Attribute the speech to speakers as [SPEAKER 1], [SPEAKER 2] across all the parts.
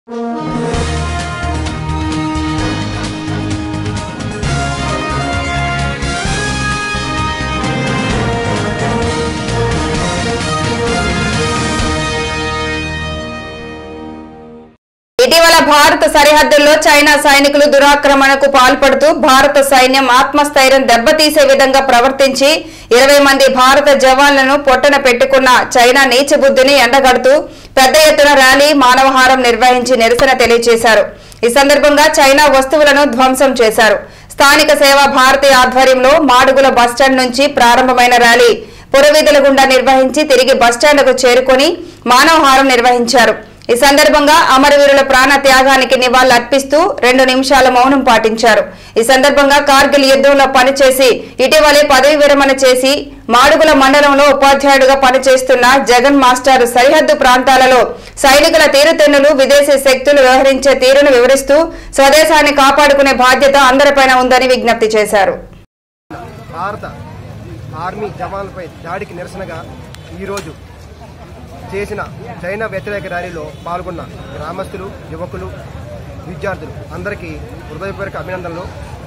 [SPEAKER 1] ఇటీవల భారత సరిహద్దుల్లో చైనా సైనికులు దురాక్రమణకు పాల్పడుతూ భారత సైన్యం ఆత్మస్థైర్యం దెబ్బతీసే విధంగా ప్రవర్తించి ఇరవై మంది భారత జవాన్లను పొట్టన పెట్టుకున్న చైనా నీచబుద్ధిని ఎండగడుతూ పెద్ద ఎత్తున ర్యాలీ మానవహారం నిర్వహించి నిరసన తెలియజేశారు ఈ సందర్భంగా చైనా వస్తువులను ధ్వంసం చేశారు స్థానిక సేవా భారతి ఆధ్వర్యంలో మాడుగుల బస్టాండ్ నుంచి ప్రారంభమైన ర్యాలీ పురవీధుల గుండా నిర్వహించి తిరిగి బస్టాండ్కు చేరుకొని మానవహారం నిర్వహించారు ఈ సందర్భంగా అమరవీరుల ప్రాణ త్యాగానికి నివాళులర్పిస్తూ రెండు నిమిషాల మౌనం పాటించారు ఈ సందర్భంగా కార్గిల్ యుద్ధంలో పనిచేసి ఇటీవలే పదవి విరమణ చేసి మాడుగుల మండలంలో ఉపాధ్యాయుడిగా పనిచేస్తున్న జగన్ మాస్టర్ సరిహద్దు ప్రాంతాలలో సైనికుల తీరుతెన్నులు విదేశీ శక్తులు వ్యవహరించే తీరును వివరిస్తూ స్వదేశాన్ని కాపాడుకునే బాధ్యత అందరిపైన ఉందని విజ్ఞప్తి చేశారు
[SPEAKER 2] భారత ఆర్మీ జవాన్లపై దాడికి నిరసనగా ఈరోజు చేసిన చైనా వ్యతిరేక ర్యాలీలో పాల్గొన్న గ్రామస్తులు యువకులు విద్యార్థులు అందరికీ హృదయపూర్వక అభినందనలు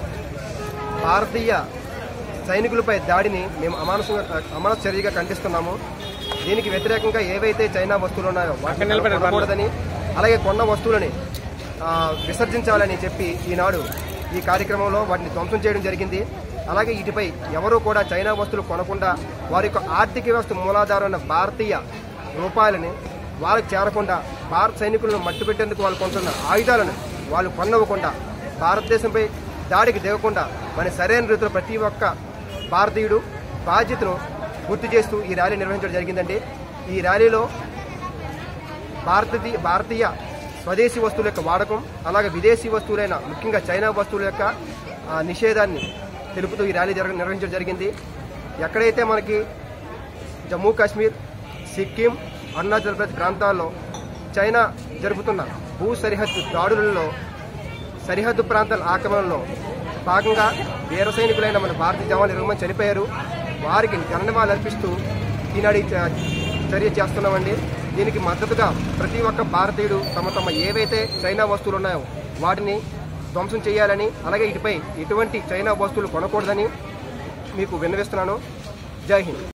[SPEAKER 2] భారతీయ సైనికులపై దాడిని మేము అమానుషంగా అమానవ చర్యగా ఖండిస్తున్నాము దీనికి వ్యతిరేకంగా ఏవైతే చైనా వస్తువులు ఉన్నాయో వాటిని కొనకూడదని అలాగే కొన్న వస్తువులని ఆ, విసర్జించాలని చెప్పి ఈనాడు ఈ కార్యక్రమంలో వాటిని ధ్వంసం చేయడం జరిగింది అలాగే ఇటుపై ఎవరూ కూడా చైనా వస్తువులు కొనకుండా వారి యొక్క ఆర్థిక వ్యవస్థ మూలాధారమైన భారతీయ రూపాయలని వాళ్ళకి చేరకుండా భారత సైనికులను మట్టుపెట్టేందుకు వాళ్ళు కొంటున్న ఆయుధాలను వాళ్ళు కొనవ్వకుండా భారతదేశంపై దాడికి దిగకుండా మన సరైన రీతిలో ప్రతి ఒక్క భారతీయుడు బాధ్యతను గుర్తు చేస్తూ ఈ ర్యాలీ నిర్వహించడం జరిగిందండి ఈ ర్యాలీలో భారతీయ భారతీయ స్వదేశీ వస్తువుల యొక్క వాడకం అలాగే విదేశీ వస్తువులైన ముఖ్యంగా చైనా వస్తువుల యొక్క ఆ, నిషేధాన్ని తెలుపుతూ ఈ ర్యాలీ జరగ నిర్వహించడం జరిగింది ఎక్కడైతే మనకి జమ్మూ కాశ్మీర్ సిక్కిం అరుణాచల్ ప్రదేశ్ ప్రాంతాల్లో చైనా జరుపుతున్న భూ సరిహద్దు దాడులలో సరిహద్దు ప్రాంతాల ఆక్రమణలో భాగంగా వీర సైనికులైన మన భారతీయ జవాన్లు ఇరవై మంది చనిపోయారు వారికి ఘననివాళులు అర్పిస్తూ ఈనాడు ఈ చ- చర్య చేస్తున్నామండి దీనికి మద్దతుగా ప్రతి ఒక్క భారతీయుడు తమ తమ ఏవైతే చైనా వస్తువులు ఉన్నాయో వాటిని ధ్వంసం చేయాలని అలాగే ఇటుపై ఎటువంటి చైనా వస్తువులు కొనకూడదని మీకు విన్నవిస్తున్నాను జై హింద్